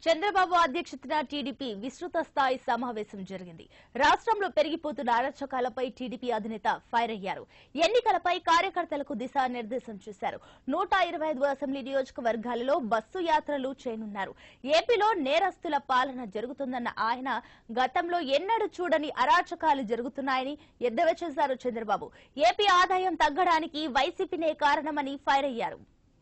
చంద్రబాబు అధ్యక్షతన టీడీపీ విస్తృత స్థాయి సమావేశం జరిగింది రాష్ట్రంలో పెరిగిపోతున్న అరాచకాలపై టీడీపీ అధినేత ఫైర్ అయ్యారు ఎన్నికలపై కార్యకర్తలకు దిశానిర్దేశం చేశారు నూట ఇరవై ఐదు అసెంబ్లీ నియోజకవర్గాలలో బస్సు యాత్రలు చేయనున్నారు ఏపీలో నేరస్తుల పాలన జరుగుతుందన్న ఆయన గతంలో ఎన్నడూ చూడని అరాచకాలు జరుగుతున్నాయని ఎద్దేవా చేశారు చంద్రబాబు ఏపీ ఆదాయం తగ్గడానికి వైసీపీనే కారణమని ఫైర్ అయ్యారు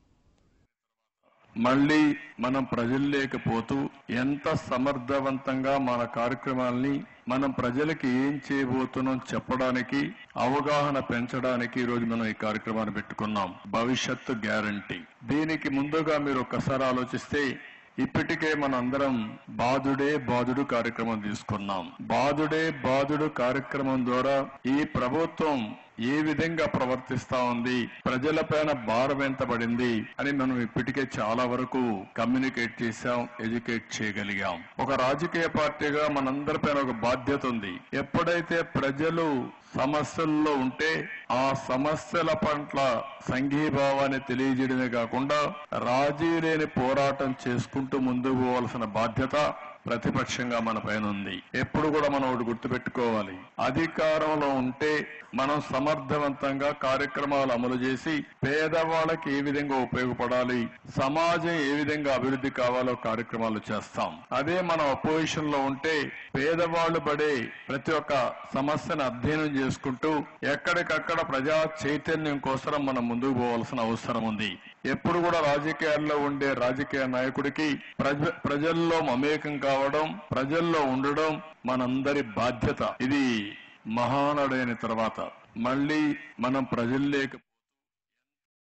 మళ్ళీ మనం ప్రజల్లోకపోతూ ఎంత సమర్థవంతంగా మన కార్యక్రమాల్ని మనం ప్రజలకి ఏం చేయబోతున్నాం చెప్పడానికి అవగాహన పెంచడానికి ఈ రోజు మనం ఈ కార్యక్రమాన్ని పెట్టుకున్నాం భవిష్యత్తు గ్యారంటీ దీనికి ముందుగా మీరు ఒక్కసారి ఆలోచిస్తే ఇప్పటికే మన అందరం బాధుడే బాధుడు కార్యక్రమం తీసుకున్నాం బాధుడే బాధుడు కార్యక్రమం ద్వారా ఈ ప్రభుత్వం ఏ విధంగా ప్రవర్తిస్తా ఉంది ప్రజలపైన భారం ఎంత పడింది అని మనం ఇప్పటికే చాలా వరకు కమ్యూనికేట్ చేశాం ఎడ్యుకేట్ చేయగలిగాం ఒక రాజకీయ పార్టీగా మనందరిపైన ఒక బాధ్యత ఉంది ఎప్పుడైతే ప్రజలు సమస్యల్లో ఉంటే ఆ సమస్యల పట్ల సంఘీభావాన్ని తెలియజేయడమే కాకుండా రాజీ లేని పోరాటం చేసుకుంటూ ముందుకు పోవాల్సిన బాధ్యత ప్రతిపక్షంగా మన పైన ఉంది ఎప్పుడు కూడా మనం ఒకటి గుర్తుపెట్టుకోవాలి అధికారంలో ఉంటే మనం సమర్థవంతంగా కార్యక్రమాలు అమలు చేసి పేదవాళ్ళకి ఏ విధంగా ఉపయోగపడాలి సమాజం ఏ విధంగా అభివృద్ధి కావాలో కార్యక్రమాలు చేస్తాం అదే మనం అపోజిషన్ లో ఉంటే పేదవాళ్లు పడే ప్రతి ఒక్క సమస్యను అధ్యయనం చేసుకుంటూ ఎక్కడికక్కడ ప్రజా చైతన్యం కోసం మనం ముందుకు పోవాల్సిన అవసరం ఉంది ఎప్పుడు కూడా రాజకీయాల్లో ఉండే రాజకీయ నాయకుడికి ప్రజ ప్రజల్లో మమేకం కావడం ప్రజల్లో ఉండడం మనందరి బాధ్యత ఇది మహానుడైన తర్వాత మళ్ళీ మనం ప్రజల్లోకి